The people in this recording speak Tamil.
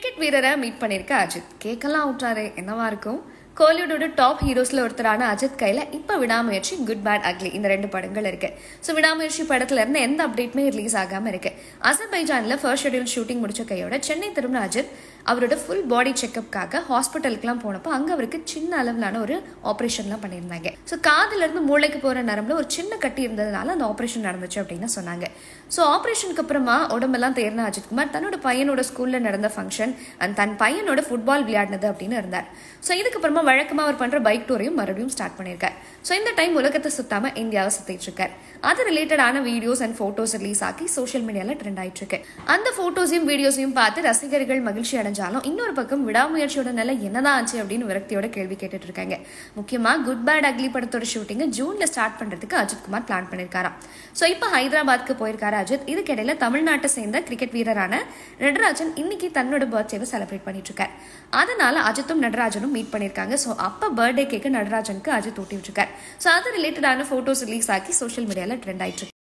கிரிக்கெட் வீரரை மீட் பண்ணிருக்க அஜித் கேக்கெல்லாம் விட்டாரு என்னவா இருக்கும் கோலிவுடோட டாப் ஹீரோஸ்ல ஒருத்தரான அஜித் கையில இப்ப விடாமுயற்சி குட் பேட் அக்லி இந்த ரெண்டு படங்கள் இருக்கு ஸோ விடாமுயற்சி படத்துல இருந்து எந்த அப்டேட்டுமே ரிலீஸ் ஆகாம இருக்கு அசர்பைஜான்ல ஃபர்ஸ்ட் ஷெடியூல் ஷூட்டிங் முடிச்ச கையோட சென்னை திரும்பின அஜித் அவரோட ஃபுல் பாடி செக்அப்காக ஹாஸ்பிட்டலுக்குலாம் போனப்போ அங்க அவருக்கு சின்ன அளவிலான ஒரு ஆப்ரேஷன்லாம் பண்ணியிருந்தாங்க ஸோ காதுல இருந்து மூளைக்கு போற நரம்புல ஒரு சின்ன கட்டி இருந்ததுனால அந்த ஆப்ரேஷன் நடந்துச்சு அப்படின்னு சொன்னாங்க ஸோ ஆப்ரேஷனுக்கு அப்புறமா உடம்பெல்லாம் தேர்ன அஜித்குமார் தன்னோட பையனோட ஸ்கூல்ல நடந்த ஃபங்க்ஷன் அண்ட் தன் பையனோட ஃபுட்பால் விளையாடினது அப்படின்னு இருந்தார் ஸோ இதுக்கப்புறமா வழக்கமாக அவர் பண்ற பைக் டூரையும் மறுபடியும் ஸ்டார்ட் பண்ணியிருக்கார் ஸோ இந்த டைம் உலகத்தை சுத்தாம இந்தியாவை சுத்திட்டு இருக்கார் அது ரிலேட்டடான வீடியோஸ் அண்ட் போட்டோஸ் ரிலீஸ் ஆக்கி சோஷியல் மீடியால ட்ரெண்ட் ஆயிட்டு இருக்கு அந்த போட்டோஸையும் வீடியோஸையும் பார்த்து ரசிகர்கள் மகிழ்ச்சி அடைஞ்சாலும் இன்னொரு பக்கம் விடாமுயற்சியோட நிலை என்னதான் ஆச்சு அப்படின்னு விரக்தியோட கேள்வி கேட்டுட்டு இருக்காங்க முக்கியமா குட் பேட் அக்லி படத்தோட ஷூட்டிங் ஜூன்ல ஸ்டார்ட் பண்றதுக்கு அஜித் குமார் பிளான் பண்ணிருக்காராம் ஸோ இப்போ ஹைதராபாத்க்கு போயிருக்காரு அஜித் இதுக்கிடையில தமிழ்நாட்டை சேர்ந்த கிரிக்கெட் வீரரான நடராஜன் இன்னைக்கு தன்னோட பர்த்டேவை செலிப்ரேட் பண்ணிட்டு இருக்காரு அதனால அஜித்தும் நடராஜனும் மீட் பண்ணிருக்காங்க ஸோ அப்ப பர்த்டே கேக்கு நடராஜனுக்கு அஜித் ஊட்டி விட்டுருக்காரு ஸோ அது ரிலேட்டடான போட்டோஸ் ரிலீஸ் ஆக்கி சோஷியல் மீடியால ட்ரெண்ட் ஆயிட்டு இருக்கு